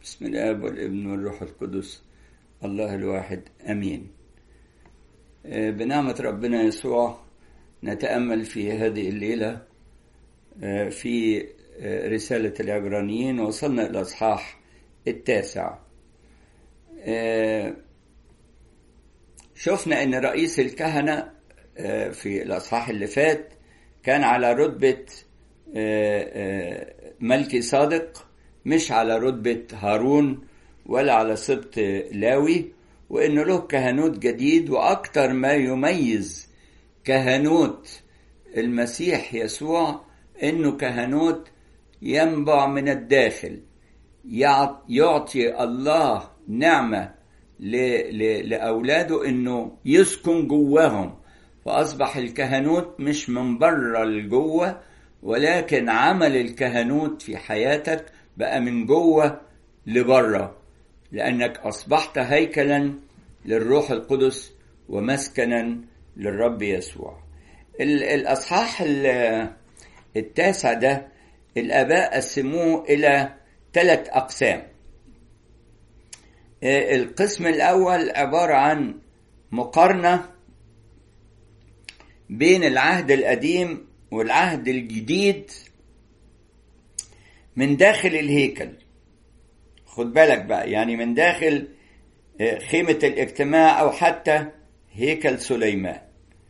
بسم الاب والابن والروح القدس الله الواحد امين بنعمه ربنا يسوع نتامل في هذه الليله في رساله العبرانيين وصلنا الى الاصحاح التاسع شفنا ان رئيس الكهنه في الاصحاح اللي فات كان على رتبه ملكي صادق مش على رتبة هارون ولا على سبط لاوي وإنه له كهنوت جديد وأكتر ما يميز كهنوت المسيح يسوع إنه كهنوت ينبع من الداخل يعطي الله نعمة لأولاده إنه يسكن جواهم فأصبح الكهنوت مش من بره لجوه ولكن عمل الكهنوت في حياتك بقى من جوه لبره لانك اصبحت هيكلا للروح القدس ومسكنا للرب يسوع الاصحاح التاسع ده الاباء قسموه الى ثلاث اقسام القسم الاول عباره عن مقارنه بين العهد القديم والعهد الجديد من داخل الهيكل خد بالك بقى يعني من داخل خيمة الاجتماع أو حتى هيكل سليمان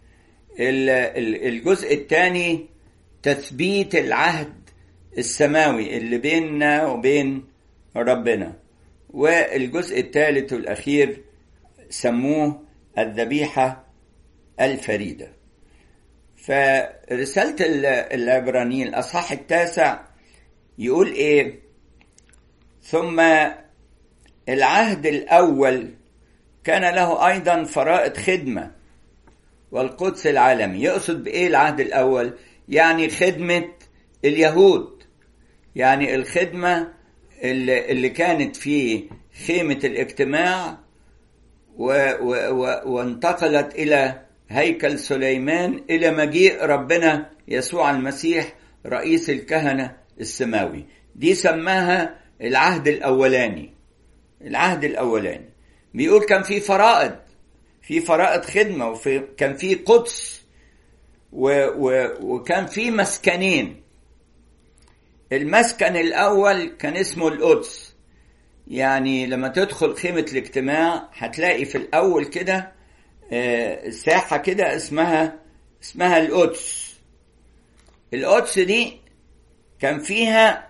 الجزء الثاني تثبيت العهد السماوي اللي بيننا وبين ربنا والجزء الثالث والأخير سموه الذبيحة الفريدة فرسالة العبرانيين الأصحاح التاسع يقول ايه ثم العهد الاول كان له ايضا فرائض خدمه والقدس العالمي يقصد بايه العهد الاول يعني خدمه اليهود يعني الخدمه اللي, اللي كانت في خيمه الاجتماع و و و وانتقلت الى هيكل سليمان الى مجيء ربنا يسوع المسيح رئيس الكهنه السماوي دي سماها العهد الاولاني العهد الاولاني بيقول كان في فرائض في فرائض خدمه وفي كان في قدس و و وكان في مسكنين المسكن الاول كان اسمه القدس يعني لما تدخل خيمه الاجتماع هتلاقي في الاول كده ساحه كده اسمها اسمها القدس القدس دي كان فيها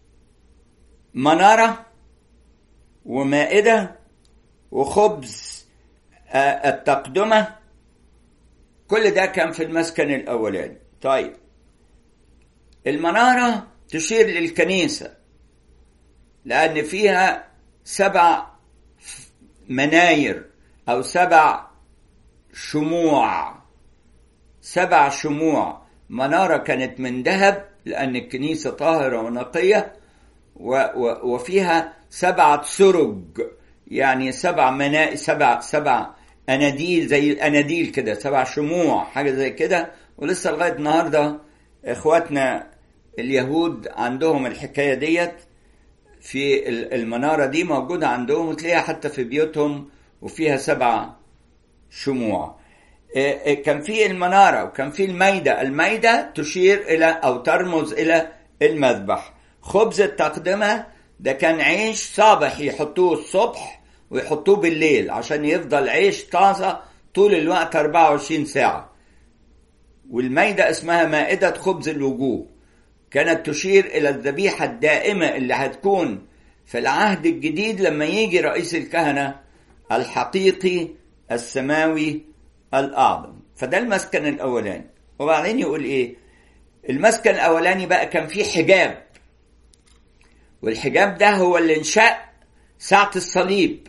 منارة ومائدة وخبز التقدمة كل ده كان في المسكن الأولاني طيب المنارة تشير للكنيسة لأن فيها سبع مناير أو سبع شموع سبع شموع منارة كانت من ذهب لأن الكنيسة طاهرة ونقية و و وفيها سبعة سرج يعني سبع منا سبع سبع أناديل زي الأناديل كده سبع شموع حاجة زي كده ولسه لغاية النهاردة إخواتنا اليهود عندهم الحكاية ديت في المنارة دي موجودة عندهم وتلاقيها حتى في بيوتهم وفيها سبع شموع كان في المنارة وكان في الميدة الميدة تشير إلى أو ترمز إلى المذبح خبز التقدمة ده كان عيش صابح يحطوه الصبح ويحطوه بالليل عشان يفضل عيش طازة طول الوقت 24 ساعة والميدة اسمها مائدة خبز الوجوه كانت تشير إلى الذبيحة الدائمة اللي هتكون في العهد الجديد لما يجي رئيس الكهنة الحقيقي السماوي الأعظم فده المسكن الأولاني وبعدين يقول إيه المسكن الأولاني بقى كان فيه حجاب والحجاب ده هو اللي انشأ ساعة الصليب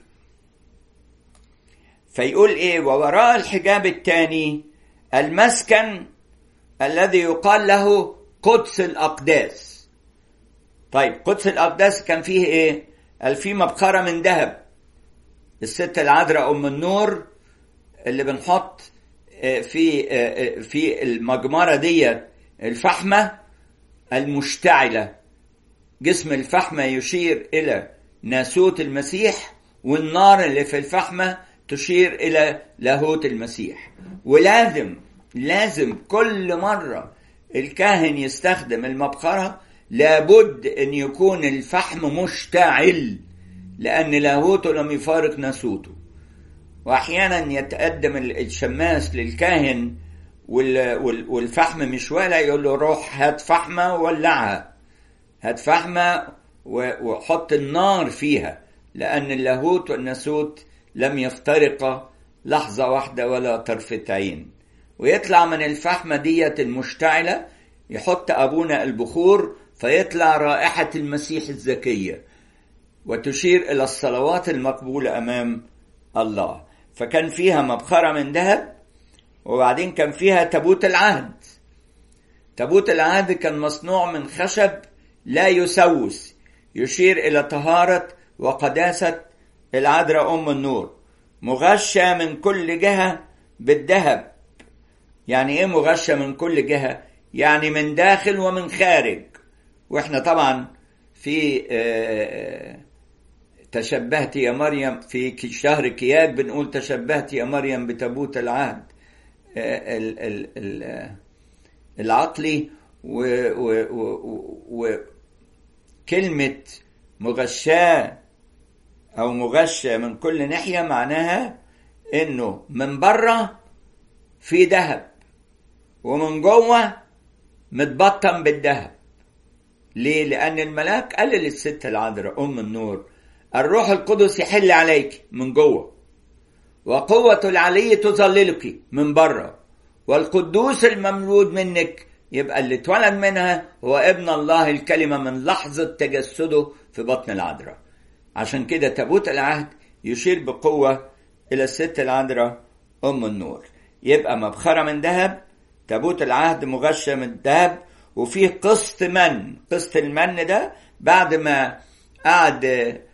فيقول إيه ووراء الحجاب الثاني المسكن الذي يقال له قدس الأقداس طيب قدس الأقداس كان فيه إيه قال فيه مبخرة من ذهب الست العذراء أم النور اللي بنحط في في المجمرة دي الفحمة المشتعلة جسم الفحمة يشير إلى ناسوت المسيح والنار اللي في الفحمة تشير إلى لاهوت المسيح ولازم لازم كل مرة الكاهن يستخدم المبخرة لابد أن يكون الفحم مشتعل لأن لاهوته لم يفارق ناسوته وأحيانا يتقدم الشماس للكاهن والفحم مش ولا يقول له روح هات فحمة وولعها هات فحمة وحط النار فيها لأن اللاهوت والناسوت لم يفترقا لحظة واحدة ولا طرفة عين ويطلع من الفحمة ديت المشتعلة يحط أبونا البخور فيطلع رائحة المسيح الزكية وتشير إلى الصلوات المقبولة أمام الله فكان فيها مبخرة من ذهب وبعدين كان فيها تابوت العهد تابوت العهد كان مصنوع من خشب لا يسوس يشير إلى طهارة وقداسة العذراء أم النور مغشى من كل جهة بالذهب يعني إيه مغشى من كل جهة؟ يعني من داخل ومن خارج وإحنا طبعا في تشبهت يا مريم في شهر كياد بنقول تشبهت يا مريم بتابوت العهد العقلي وكلمة مغشاة أو مغشى من كل ناحية معناها إنه من بره في ذهب ومن جوه متبطن بالذهب ليه؟ لأن الملاك قال للست العذراء أم النور الروح القدس يحل عليك من جوه وقوة العلي تظللك من بره والقدوس المملود منك يبقى اللي اتولد منها هو ابن الله الكلمة من لحظة تجسده في بطن العذراء عشان كده تابوت العهد يشير بقوة إلى الست العذراء أم النور يبقى مبخرة من ذهب تابوت العهد مغشى من الذهب وفيه قسط من قسط المن ده بعد ما قعد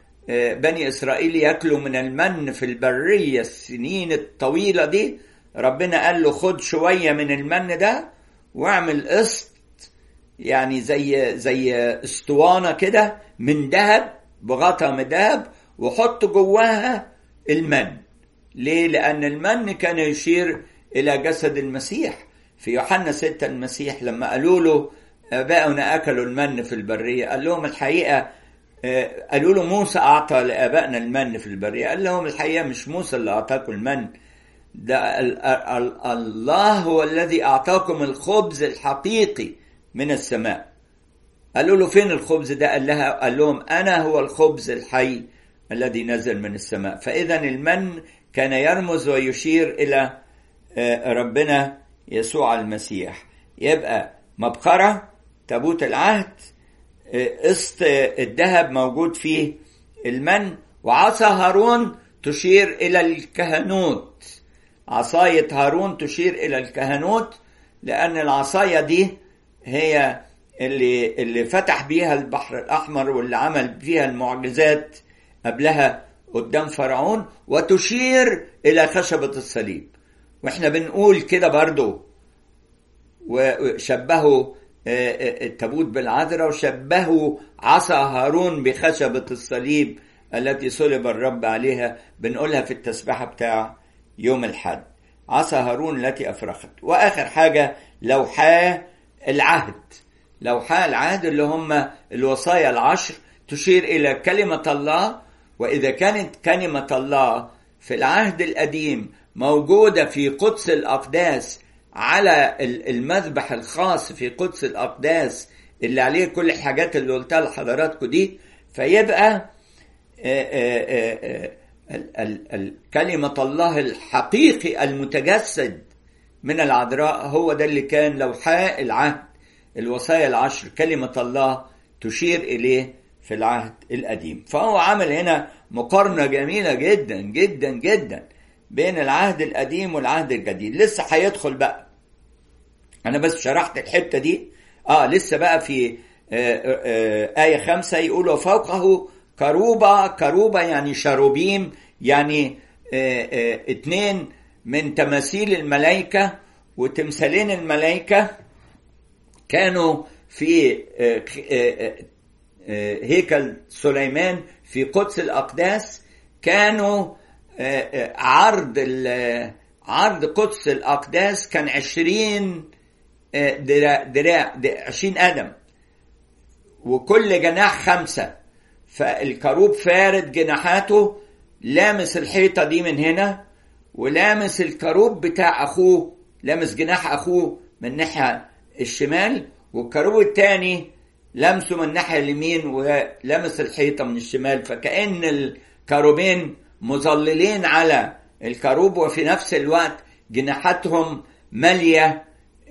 بني إسرائيل يأكلوا من المن في البرية السنين الطويلة دي ربنا قال له خد شوية من المن ده واعمل قسط يعني زي زي اسطوانة كده من ذهب بغطا من ذهب وحط جواها المن ليه؟ لأن المن كان يشير إلى جسد المسيح في يوحنا ستة المسيح لما قالوا له آباؤنا أكلوا المن في البرية قال لهم الحقيقة قالوا له موسى أعطى لآبائنا المن في البرية قال لهم الحقيقة مش موسى اللي أعطاكم المن ده الله هو الذي أعطاكم الخبز الحقيقي من السماء قالوا له فين الخبز ده قال لها قال لهم أنا هو الخبز الحي الذي نزل من السماء فإذا المن كان يرمز ويشير إلى ربنا يسوع المسيح يبقى مبخرة تابوت العهد قسط الذهب موجود فيه المن وعصا هارون تشير إلى الكهنوت عصاية هارون تشير إلى الكهنوت لأن العصاية دي هي اللي اللي فتح بيها البحر الأحمر واللي عمل فيها المعجزات قبلها قدام فرعون وتشير إلى خشبة الصليب واحنا بنقول كده برضو وشبهوا التابوت بالعذراء وشبهوا عصا هارون بخشبة الصليب التي صلب الرب عليها بنقولها في التسبيحة بتاع يوم الحد عصا هارون التي أفرخت وآخر حاجة لوحاه العهد لوحاه العهد اللي هم الوصايا العشر تشير إلى كلمة الله وإذا كانت كلمة الله في العهد القديم موجودة في قدس الأقداس على المذبح الخاص في قدس الأقداس اللي عليه كل الحاجات اللي قلتها لحضراتكم دي فيبقى كلمة الله الحقيقي المتجسد من العذراء هو ده اللي كان لوحاء العهد الوصايا العشر كلمة الله تشير إليه في العهد القديم فهو عمل هنا مقارنة جميلة جدا جدا جدا بين العهد القديم والعهد الجديد لسه هيدخل بقى انا بس شرحت الحتة دي اه لسه بقى في آه آه آية خمسة يقولوا فوقه كروبة كروبة يعني شروبيم يعني آه اتنين من تماثيل الملائكة وتمثالين الملائكة كانوا في هيكل سليمان في قدس الأقداس كانوا عرض عرض قدس الأقداس كان عشرين دراع, دراع عشرين قدم وكل جناح خمسة فالكروب فارد جناحاته لامس الحيطة دي من هنا ولامس الكروب بتاع أخوه لامس جناح أخوه من الناحية الشمال والكروب التاني لمسه من الناحية اليمين ولمس الحيطة من الشمال فكأن الكروبين مظللين على الكروب وفي نفس الوقت جناحاتهم مالية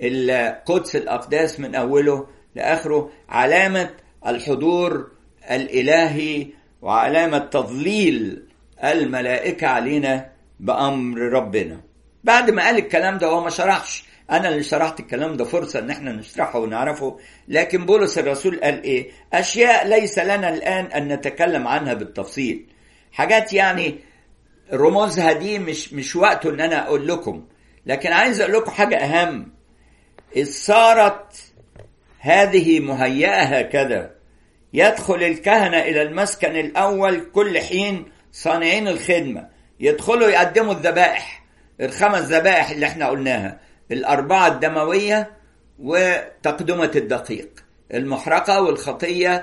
القدس الأقداس من أوله لآخره علامة الحضور الإلهي وعلامة تضليل الملائكة علينا بأمر ربنا بعد ما قال الكلام ده هو ما شرحش أنا اللي شرحت الكلام ده فرصة إن احنا نشرحه ونعرفه لكن بولس الرسول قال إيه أشياء ليس لنا الآن أن نتكلم عنها بالتفصيل حاجات يعني رموزها دي مش مش وقته إن أنا أقول لكم لكن عايز أقول لكم حاجة أهم إذ صارت هذه مهيئة هكذا يدخل الكهنة إلى المسكن الأول كل حين صانعين الخدمة يدخلوا يقدموا الذبائح الخمس ذبائح اللي احنا قلناها الأربعة الدموية وتقدمة الدقيق المحرقة والخطية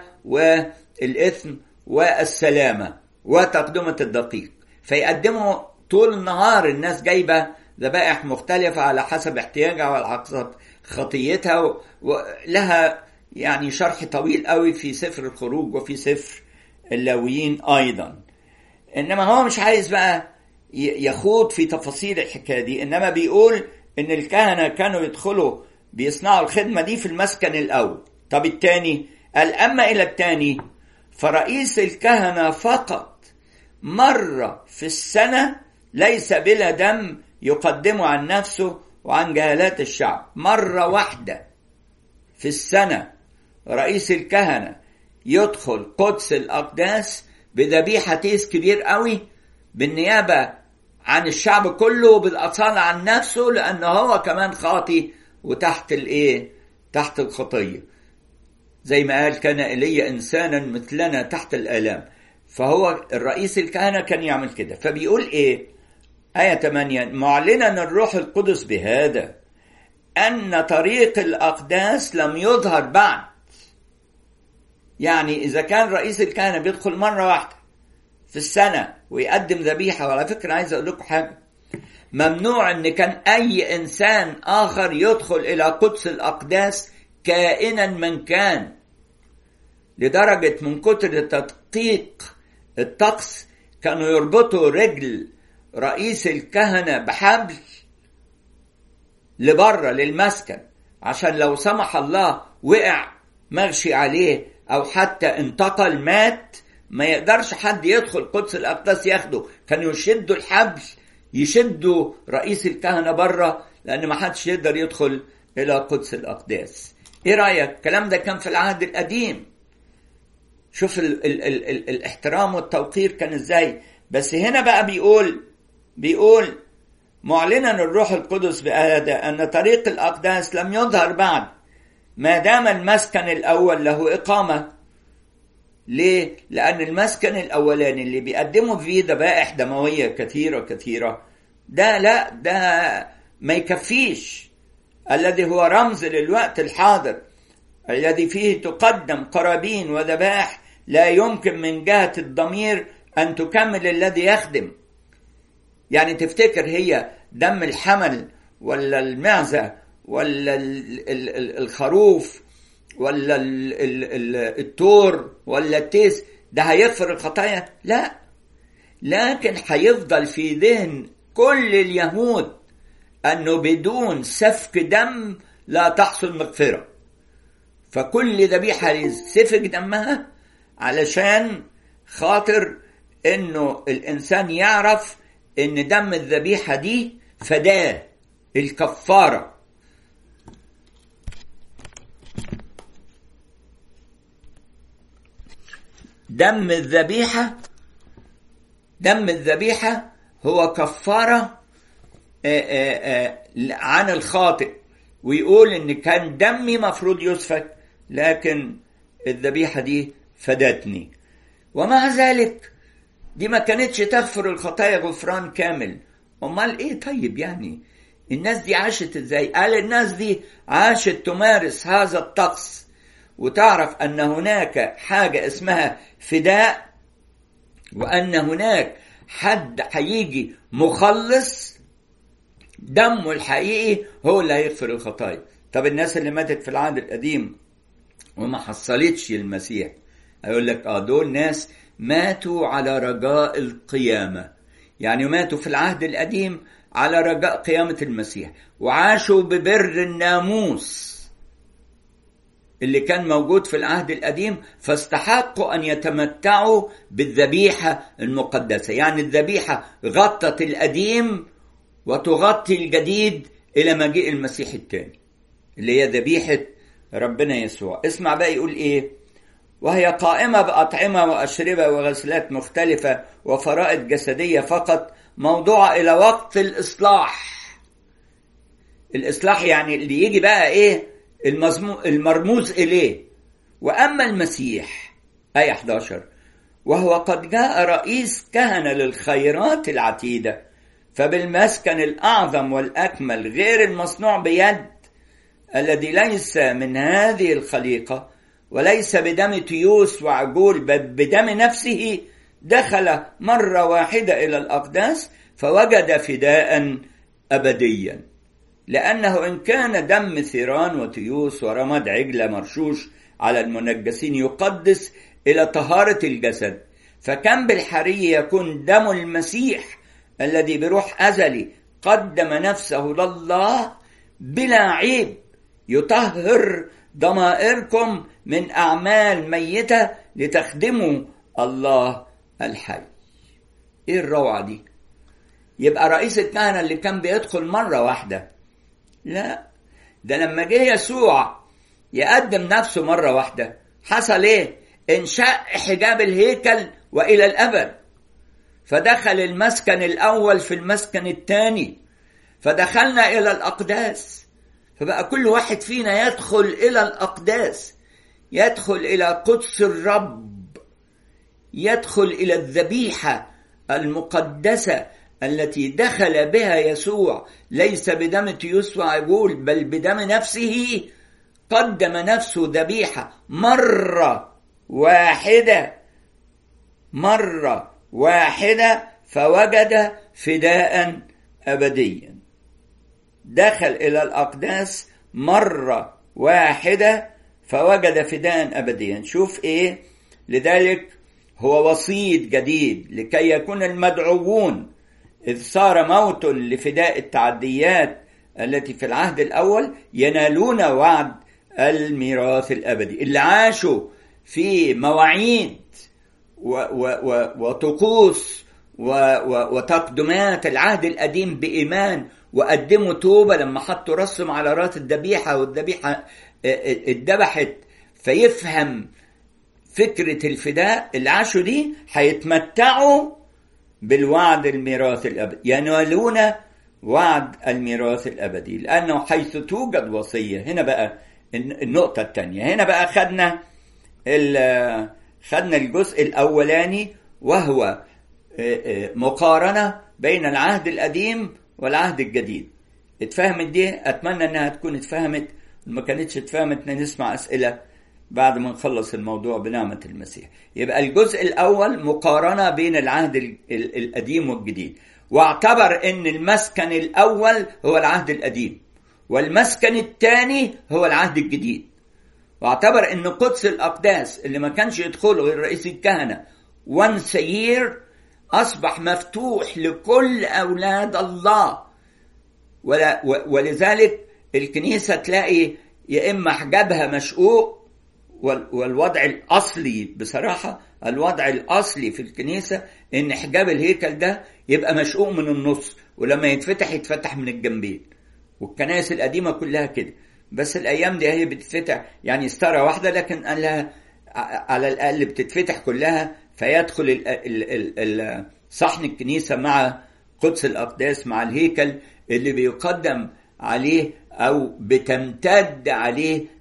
والإثم والسلامة وتقدمة الدقيق فيقدموا طول النهار الناس جايبة ذبائح مختلفة على حسب احتياجها وعلى حسب خطيتها ولها يعني شرح طويل قوي في سفر الخروج وفي سفر اللاويين ايضا انما هو مش عايز بقى يخوض في تفاصيل الحكايه دي انما بيقول ان الكهنه كانوا يدخلوا بيصنعوا الخدمه دي في المسكن الاول طب الثاني قال اما الى الثاني فرئيس الكهنه فقط مره في السنه ليس بلا دم يقدمه عن نفسه وعن جهالات الشعب مرة واحدة في السنة رئيس الكهنة يدخل قدس الأقداس بذبيحة تيس كبير قوي بالنيابة عن الشعب كله وبالأصالة عن نفسه لأنه هو كمان خاطي وتحت الإيه؟ تحت الخطية زي ما قال كان إلي إنسانا مثلنا تحت الآلام فهو الرئيس الكهنة كان يعمل كده فبيقول إيه آية 8 معلنا الروح القدس بهذا أن طريق الأقداس لم يظهر بعد يعني إذا كان رئيس الكهنة بيدخل مرة واحدة في السنة ويقدم ذبيحة وعلى فكرة عايز أقول لكم حاجة ممنوع إن كان أي إنسان آخر يدخل إلى قدس الأقداس كائنا من كان لدرجة من كتر تدقيق الطقس كانوا يربطوا رجل رئيس الكهنة بحبل لبره للمسكن عشان لو سمح الله وقع مغشي عليه او حتى انتقل مات ما يقدرش حد يدخل قدس الاقداس ياخده كانوا يشدوا الحبل يشدوا رئيس الكهنه بره لان ما حدش يقدر يدخل الى قدس الاقداس ايه رايك الكلام ده كان في العهد القديم شوف ال ال ال ال الاحترام والتوقير كان ازاي بس هنا بقى بيقول بيقول معلنا الروح القدس بهذا أن طريق الأقداس لم يظهر بعد ما دام المسكن الأول له إقامة ليه؟ لأن المسكن الأولاني اللي بيقدموا فيه ذبائح دموية كثيرة كثيرة ده لا ده ما يكفيش الذي هو رمز للوقت الحاضر الذي فيه تقدم قرابين وذبائح لا يمكن من جهة الضمير أن تكمل الذي يخدم يعني تفتكر هي دم الحمل ولا المعزة ولا الخروف ولا التور ولا التيس ده هيغفر الخطايا لا لكن هيفضل في ذهن كل اليهود انه بدون سفك دم لا تحصل مغفره فكل ذبيحه يسفك دمها علشان خاطر انه الانسان يعرف ان دم الذبيحه دي فداه الكفاره دم الذبيحه دم الذبيحه هو كفاره عن الخاطئ ويقول ان كان دمي مفروض يسفك لكن الذبيحه دي فدتني ومع ذلك دي ما كانتش تغفر الخطايا غفران كامل امال ايه طيب يعني الناس دي عاشت ازاي قال الناس دي عاشت تمارس هذا الطقس وتعرف ان هناك حاجه اسمها فداء وان هناك حد هيجي مخلص دمه الحقيقي هو اللي هيغفر الخطايا طب الناس اللي ماتت في العهد القديم وما حصلتش المسيح هيقول لك اه دول ناس ماتوا على رجاء القيامه يعني ماتوا في العهد القديم على رجاء قيامه المسيح وعاشوا ببر الناموس اللي كان موجود في العهد القديم فاستحقوا ان يتمتعوا بالذبيحه المقدسه يعني الذبيحه غطت القديم وتغطي الجديد الى مجيء المسيح الثاني اللي هي ذبيحه ربنا يسوع اسمع بقى يقول ايه وهي قائمه باطعمه واشربه وغسلات مختلفه وفرائض جسديه فقط موضوعه الى وقت الاصلاح الاصلاح يعني اللي يجي بقى ايه المرموز اليه واما المسيح اي 11 وهو قد جاء رئيس كهنه للخيرات العتيده فبالمسكن الاعظم والاكمل غير المصنوع بيد الذي ليس من هذه الخليقه وليس بدم تيوس وعجول بل بدم نفسه دخل مره واحده الى الاقداس فوجد فداء ابديا لانه ان كان دم ثيران وتيوس ورمد عجله مرشوش على المنجسين يقدس الى طهاره الجسد فكم بالحري يكون دم المسيح الذي بروح ازلي قدم نفسه لله بلا عيب يطهر ضمائركم من اعمال ميته لتخدموا الله الحي ايه الروعه دي يبقى رئيس الكهنه اللي كان بيدخل مره واحده لا ده لما جه يسوع يقدم نفسه مره واحده حصل ايه انشق حجاب الهيكل والى الابد فدخل المسكن الاول في المسكن الثاني فدخلنا الى الاقداس فبقى كل واحد فينا يدخل الى الاقداس يدخل الى قدس الرب يدخل الى الذبيحه المقدسه التي دخل بها يسوع ليس بدم تيوس وعجول بل بدم نفسه قدم نفسه ذبيحه مره واحده مره واحده فوجد فداء ابديا دخل الى الاقداس مره واحده فوجد فداء ابديا شوف ايه لذلك هو وسيط جديد لكي يكون المدعوون إذ صار موت لفداء التعديات التي في العهد الأول ينالون وعد الميراث الأبدي اللي عاشوا في مواعيد و و و وطقوس و و وتقدمات العهد القديم بإيمان وقدموا توبة لما حطوا رسم على راس الذبيحة والذبيحة اتذبحت فيفهم فكرة الفداء اللي عاشوا دي هيتمتعوا بالوعد الميراث الأبدي ينالون وعد الميراث الأبدي لأنه حيث توجد وصية هنا بقى النقطة الثانية هنا بقى خدنا خدنا الجزء الأولاني وهو مقارنة بين العهد القديم والعهد الجديد اتفهمت دي أتمنى إنها تكون اتفهمت ما كانتش اتفهمت نسمع أسئلة بعد ما نخلص الموضوع بنعمة المسيح يبقى الجزء الأول مقارنة بين العهد القديم والجديد واعتبر أن المسكن الأول هو العهد القديم والمسكن الثاني هو العهد الجديد واعتبر أن قدس الأقداس اللي ما كانش يدخله غير رئيس الكهنة once a year أصبح مفتوح لكل أولاد الله ولا ولذلك الكنيسة تلاقي يا إما حجابها مشقوق والوضع الاصلي بصراحه الوضع الاصلي في الكنيسه ان حجاب الهيكل ده يبقى مشقوق من النص ولما يتفتح يتفتح من الجنبين والكنائس القديمه كلها كده بس الايام دي هي بتتفتح يعني ستاره واحده لكن لها على الاقل بتتفتح كلها فيدخل ال ال ال صحن الكنيسه مع قدس الاقداس مع الهيكل اللي بيقدم عليه او بتمتد عليه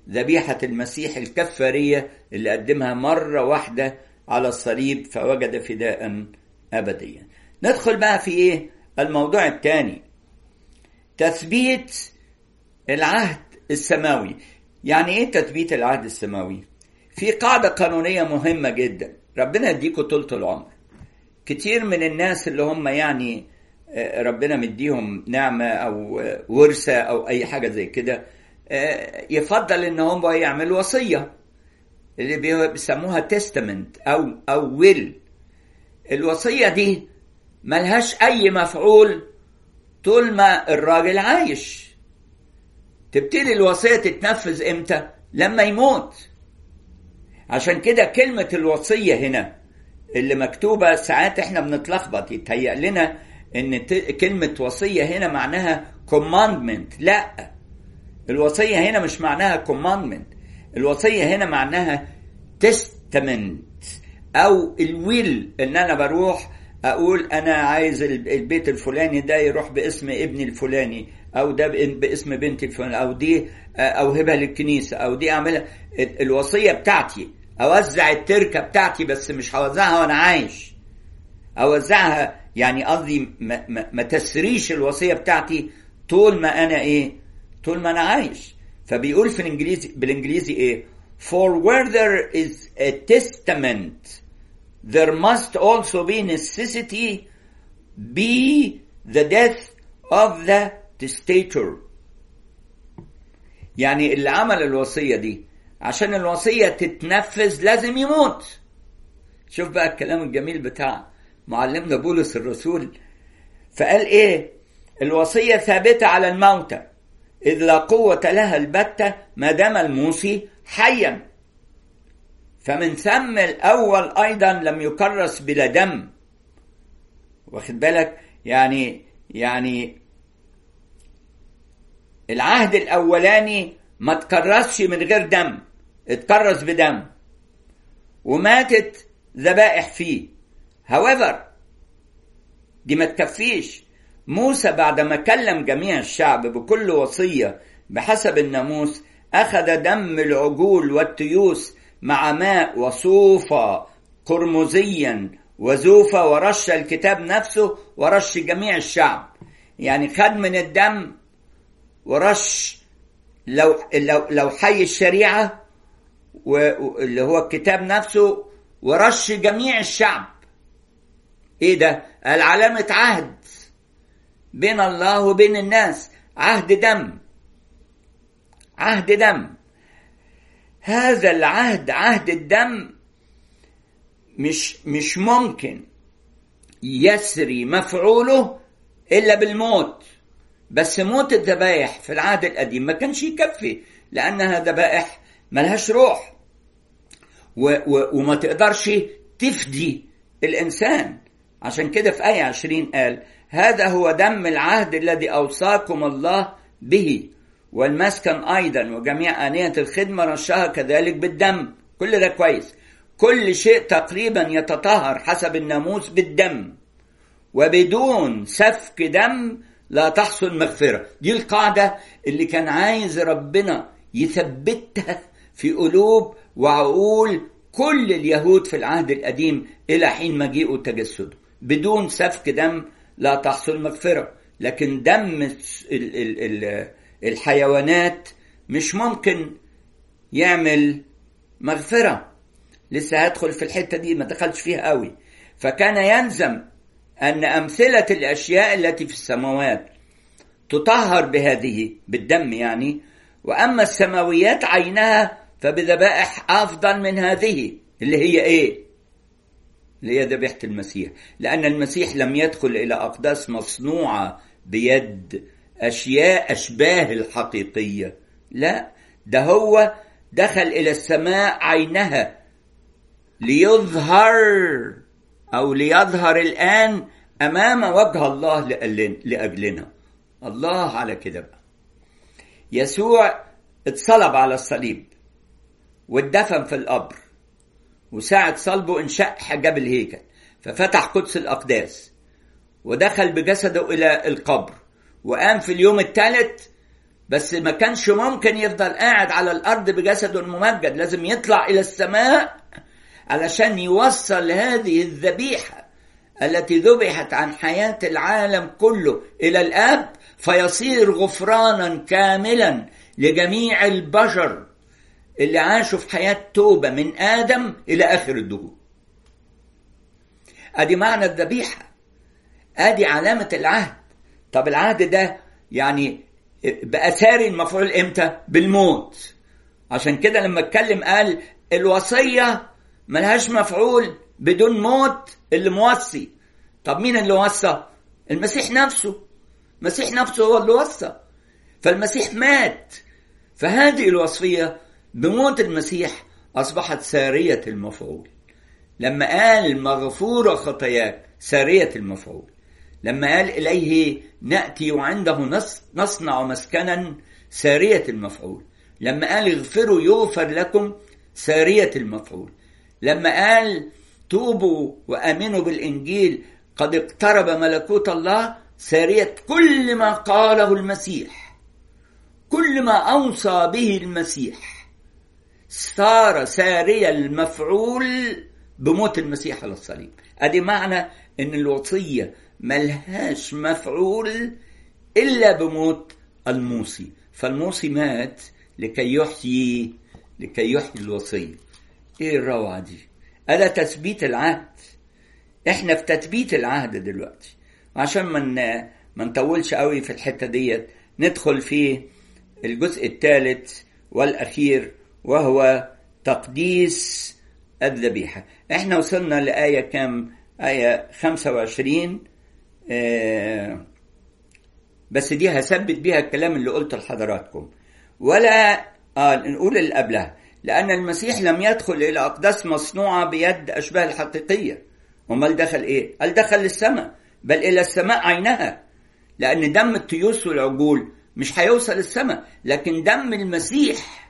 ذبيحة المسيح الكفارية اللي قدمها مرة واحدة على الصليب فوجد فداء أبديا ندخل بقى في إيه الموضوع الثاني تثبيت العهد السماوي يعني إيه تثبيت العهد السماوي في قاعدة قانونية مهمة جدا ربنا يديكوا طولة العمر كتير من الناس اللي هم يعني ربنا مديهم نعمة أو ورثة أو أي حاجة زي كده يفضل إن هم يعملوا وصية اللي بيسموها تستمنت أو أو ويل الوصية دي ملهاش أي مفعول طول ما الراجل عايش تبتدي الوصية تتنفذ إمتى؟ لما يموت عشان كده كلمة الوصية هنا اللي مكتوبة ساعات احنا بنتلخبط يتهيأ لنا ان كلمة وصية هنا معناها commandment لا الوصية هنا مش معناها commandment الوصية هنا معناها testament او الويل ان انا بروح اقول انا عايز البيت الفلاني ده يروح باسم ابني الفلاني او ده باسم بنتي الفلاني او دي اوهبها للكنيسة او دي اعملها الوصية بتاعتي اوزع التركة بتاعتي بس مش هوزعها وانا عايش اوزعها يعني قصدي ما, ما, ما تسريش الوصية بتاعتي طول ما انا ايه طول ما انا عايش فبيقول في الانجليزي بالانجليزي ايه for where there is a testament there must also be necessity be the death of the testator يعني اللي عمل الوصية دي عشان الوصية تتنفذ لازم يموت شوف بقى الكلام الجميل بتاع معلمنا بولس الرسول فقال ايه الوصية ثابتة على الموتى إذ لا قوة لها البتة ما دام الموصي حيا فمن ثم الأول أيضا لم يكرس بلا دم واخد بالك يعني يعني العهد الأولاني ما تكرسش من غير دم اتكرس بدم وماتت ذبائح فيه however دي ما تكفيش موسى بعدما كلم جميع الشعب بكل وصية بحسب الناموس أخذ دم العجول والتيوس مع ماء وصوفا قرمزيا وزوفا ورش الكتاب نفسه ورش جميع الشعب يعني خد من الدم ورش لو لو لو حي الشريعه واللي هو الكتاب نفسه ورش جميع الشعب ايه ده قال علامه عهد بين الله وبين الناس عهد دم عهد دم هذا العهد عهد الدم مش مش ممكن يسري مفعوله الا بالموت بس موت الذبائح في العهد القديم ما كانش يكفي لانها ذبائح ملهاش روح و و وما تقدرش تفدي الانسان عشان كده في آية 20 قال هذا هو دم العهد الذي أوصاكم الله به والمسكن أيضا وجميع آنية الخدمة رشها كذلك بالدم كل ده كويس كل شيء تقريبا يتطهر حسب الناموس بالدم وبدون سفك دم لا تحصل مغفرة دي القاعدة اللي كان عايز ربنا يثبتها في قلوب وعقول كل اليهود في العهد القديم إلى حين مجيئه وتجسده بدون سفك دم لا تحصل مغفرة لكن دم ال ال ال الحيوانات مش ممكن يعمل مغفرة لسه هدخل في الحتة دي ما دخلش فيها قوي فكان يلزم أن أمثلة الأشياء التي في السماوات تطهر بهذه بالدم يعني وأما السماويات عينها فبذبائح أفضل من هذه اللي هي إيه؟ اللي هي ذبيحة المسيح لأن المسيح لم يدخل إلى أقداس مصنوعة بيد أشياء أشباه الحقيقية لا ده هو دخل إلى السماء عينها ليظهر أو ليظهر الآن أمام وجه الله لأجلنا الله على كده بقى يسوع اتصلب على الصليب واتدفن في القبر وساعة صلبه انشق حجاب الهيكل ففتح قدس الأقداس ودخل بجسده إلى القبر وقام في اليوم الثالث بس ما كانش ممكن يفضل قاعد على الارض بجسده الممجد لازم يطلع الى السماء علشان يوصل هذه الذبيحه التي ذبحت عن حياه العالم كله الى الاب فيصير غفرانا كاملا لجميع البشر اللي عاشوا في حياه توبه من ادم الى اخر الدهور ادي معنى الذبيحه ادي علامه العهد طب العهد ده يعني باثار المفعول امتى بالموت عشان كده لما اتكلم قال الوصيه ملهاش مفعول بدون موت اللي موصي طب مين اللي وصى المسيح نفسه المسيح نفسه هو اللي وصى فالمسيح مات فهذه الوصيه بموت المسيح اصبحت ساريه المفعول لما قال مغفوره خطاياك ساريه المفعول لما قال إليه نأتي وعنده نصنع مسكنا سارية المفعول لما قال اغفروا يغفر لكم سارية المفعول لما قال توبوا وآمنوا بالإنجيل قد اقترب ملكوت الله سارية كل ما قاله المسيح كل ما أوصى به المسيح صار سارية المفعول بموت المسيح على الصليب أدي معنى أن الوصية ملهاش مفعول إلا بموت الموصي فالموصي مات لكي يحيي لكي يحيي الوصية إيه الروعة دي ألا تثبيت العهد إحنا في تثبيت العهد دلوقتي عشان من ما نطولش قوي في الحتة ديت ندخل في الجزء الثالث والأخير وهو تقديس الذبيحة احنا وصلنا لآية كام آية 25 آه بس دي هثبت بيها الكلام اللي قلته لحضراتكم ولا آه نقول اللي قبلها لأن المسيح لم يدخل إلى أقداس مصنوعة بيد أشباه الحقيقية أمال دخل إيه؟ قال دخل للسماء بل إلى السماء عينها لأن دم التيوس والعجول مش هيوصل السماء لكن دم المسيح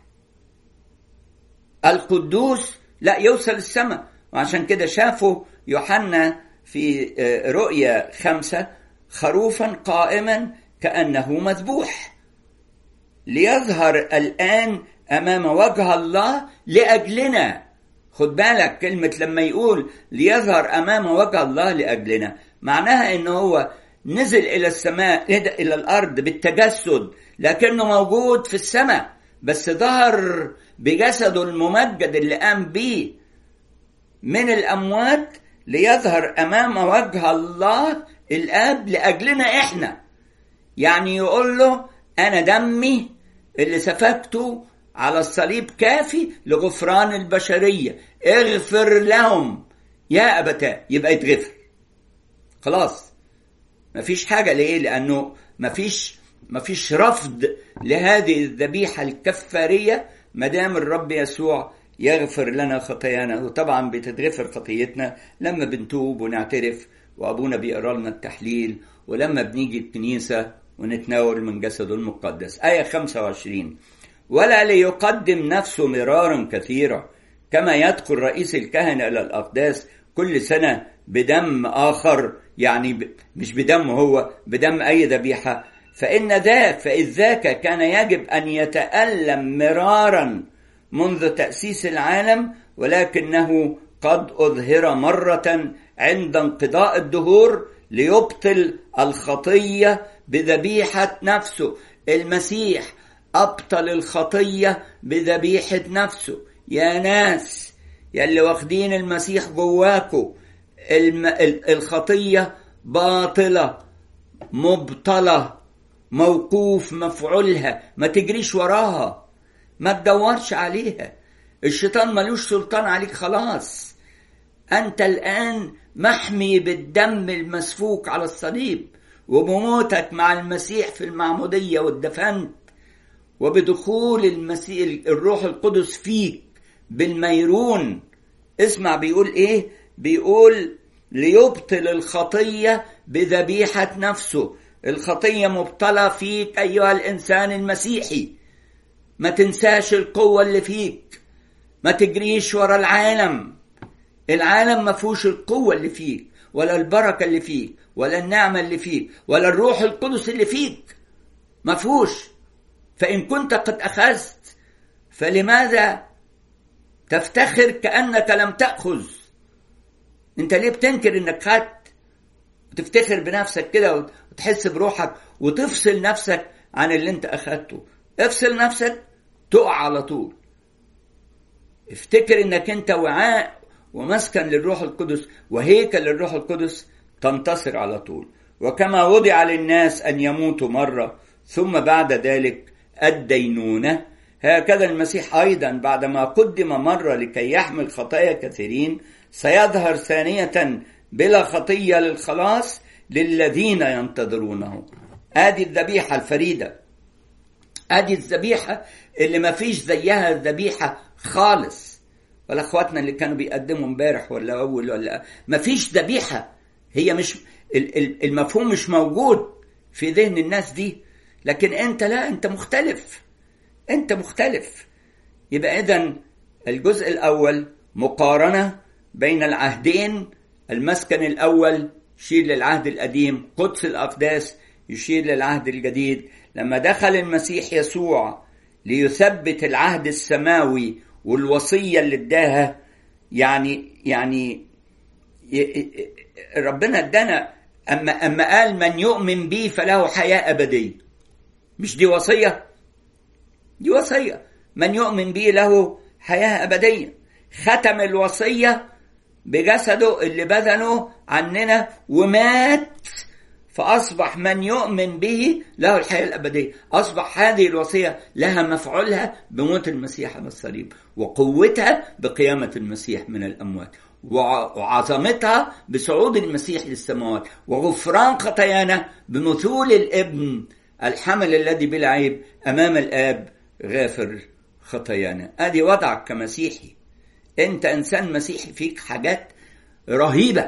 القدوس لا يوصل السماء وعشان كده شافوا يوحنا في رؤيا خمسة خروفا قائما كأنه مذبوح ليظهر الآن أمام وجه الله لأجلنا خد بالك كلمة لما يقول ليظهر أمام وجه الله لأجلنا معناها إن هو نزل إلى السماء إلى الأرض بالتجسد لكنه موجود في السماء بس ظهر بجسده الممجد اللي قام بيه من الأموات ليظهر امام وجه الله الاب لاجلنا احنا يعني يقول له انا دمي اللي سفكته على الصليب كافي لغفران البشريه اغفر لهم يا ابتاه يبقى يتغفر خلاص مفيش حاجه ليه لانه مفيش مفيش رفض لهذه الذبيحه الكفاريه ما دام الرب يسوع يغفر لنا خطايانا وطبعا بتتغفر خطيتنا لما بنتوب ونعترف وابونا بيقرا لنا التحليل ولما بنيجي الكنيسه ونتناول من جسده المقدس آية 25 ولا ليقدم نفسه مرارا كثيرا كما يدخل رئيس الكهنة إلى الأقداس كل سنة بدم آخر يعني ب... مش بدم هو بدم أي ذبيحة فإن ذاك فإذ ذاك كان يجب أن يتألم مرارا منذ تأسيس العالم ولكنه قد أظهر مرة عند انقضاء الدهور ليبطل الخطية بذبيحة نفسه المسيح أبطل الخطية بذبيحة نفسه يا ناس يلي واخدين المسيح جواكوا الم... الخطية باطلة مبطلة موقوف مفعولها ما تجريش وراها ما تدورش عليها الشيطان ملوش سلطان عليك خلاص أنت الآن محمي بالدم المسفوك على الصليب وبموتك مع المسيح في المعمودية والدفنت وبدخول المسيح الروح القدس فيك بالميرون اسمع بيقول ايه بيقول ليبطل الخطية بذبيحة نفسه الخطية مبطلة فيك أيها الإنسان المسيحي ما تنساش القوة اللي فيك ما تجريش ورا العالم العالم ما فيهوش القوة اللي فيك ولا البركة اللي فيك ولا النعمة اللي فيك ولا الروح القدس اللي فيك ما فيهوش فإن كنت قد أخذت فلماذا تفتخر كأنك لم تأخذ أنت ليه بتنكر إنك خدت وتفتخر بنفسك كده وتحس بروحك وتفصل نفسك عن اللي أنت أخدته افصل نفسك تقع على طول افتكر انك انت وعاء ومسكن للروح القدس وهيكل للروح القدس تنتصر على طول وكما وضع للناس ان يموتوا مره ثم بعد ذلك الدينونه هكذا المسيح ايضا بعدما قدم مره لكي يحمل خطايا كثيرين سيظهر ثانيه بلا خطيه للخلاص للذين ينتظرونه ادي الذبيحه الفريده ادي الذبيحه اللي ما فيش زيها الذبيحه خالص ولا اخواتنا اللي كانوا بيقدموا امبارح ولا اول ولا ما فيش ذبيحه هي مش المفهوم مش موجود في ذهن الناس دي لكن انت لا انت مختلف انت مختلف يبقى اذا الجزء الاول مقارنه بين العهدين المسكن الاول يشير للعهد القديم قدس الاقداس يشير للعهد الجديد لما دخل المسيح يسوع ليثبت العهد السماوي والوصيه اللي اداها يعني يعني ربنا ادانا اما اما قال من يؤمن بي فله حياه ابديه مش دي وصيه دي وصيه من يؤمن بي له حياه ابديه ختم الوصيه بجسده اللي بذله عننا ومات فأصبح من يؤمن به له الحياة الأبدية أصبح هذه الوصية لها مفعولها بموت المسيح على الصليب وقوتها بقيامة المسيح من الأموات وعظمتها بصعود المسيح للسماوات وغفران خطايانا بمثول الابن الحمل الذي بلا عيب أمام الآب غافر خطايانا أدي وضعك كمسيحي أنت إنسان مسيحي فيك حاجات رهيبة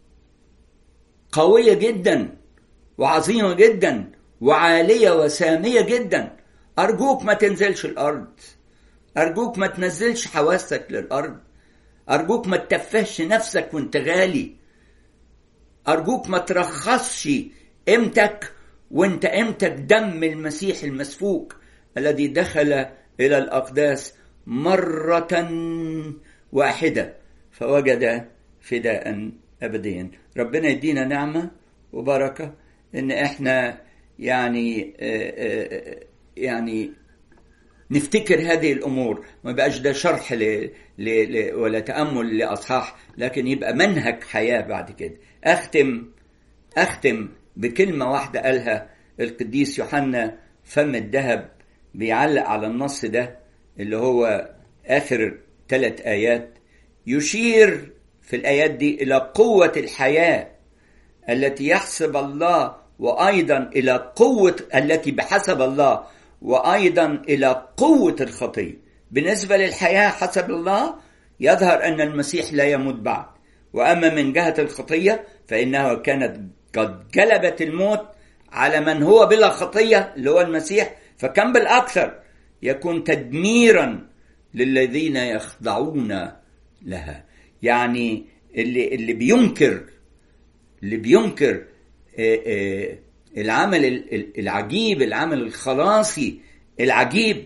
قوية جدا وعظيمة جدا وعالية وسامية جدا أرجوك ما تنزلش الأرض أرجوك ما تنزلش حواسك للأرض أرجوك ما تتفهش نفسك وانت غالي أرجوك ما ترخصش قيمتك وانت قيمتك دم المسيح المسفوك الذي دخل إلى الأقداس مرة واحدة فوجد فداء أبديا ربنا يدينا نعمة وبركة ان احنا يعني يعني نفتكر هذه الامور ما بقاش ده شرح ل... ل... ل... ولا تامل لاصحاح لكن يبقى منهج حياه بعد كده اختم اختم بكلمه واحده قالها القديس يوحنا فم الذهب بيعلق على النص ده اللي هو اخر ثلاث ايات يشير في الايات دي الى قوه الحياه التي يحسب الله وايضا الى قوه التي بحسب الله وايضا الى قوه الخطيه بالنسبه للحياه حسب الله يظهر ان المسيح لا يموت بعد واما من جهه الخطيه فانها كانت قد جلبت الموت على من هو بلا خطيه اللي هو المسيح فكم بالاكثر يكون تدميرا للذين يخضعون لها يعني اللي اللي بينكر اللي بينكر العمل العجيب العمل الخلاصي العجيب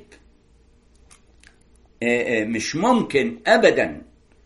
مش ممكن ابدا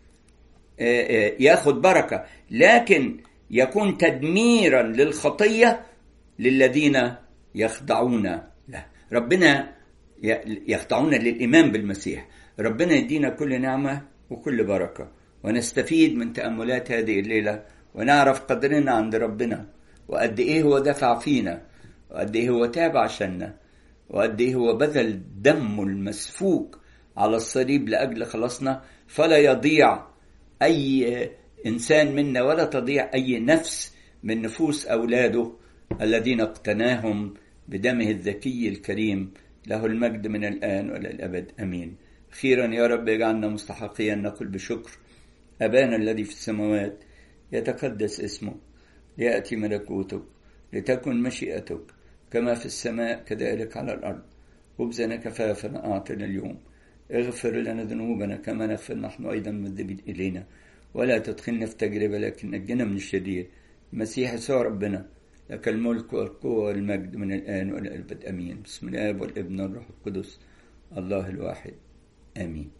ياخد بركه لكن يكون تدميرا للخطيه للذين يخضعون له ربنا يخضعون للايمان بالمسيح ربنا يدينا كل نعمه وكل بركه ونستفيد من تاملات هذه الليله ونعرف قدرنا عند ربنا وقد ايه هو دفع فينا وقد ايه هو تاب عشاننا وقد ايه هو بذل دمه المسفوك على الصليب لاجل خلاصنا فلا يضيع اي انسان منا ولا تضيع اي نفس من نفوس اولاده الذين اقتناهم بدمه الذكي الكريم له المجد من الان والى الابد امين اخيرا يا رب اجعلنا مستحقين نقول بشكر ابانا الذي في السماوات يتقدس اسمك ليأتي ملكوتك لتكن مشيئتك كما في السماء كذلك على الأرض خبزنا كفافنا أعطنا اليوم اغفر لنا ذنوبنا كما نغفر نحن أيضا مذنبين إلينا ولا تدخلنا في تجربة لكن نجنا من الشرير المسيح يسوع ربنا لك الملك والقوة والمجد من الآن والأبد أمين بسم الله والابن والروح القدس الله الواحد آمين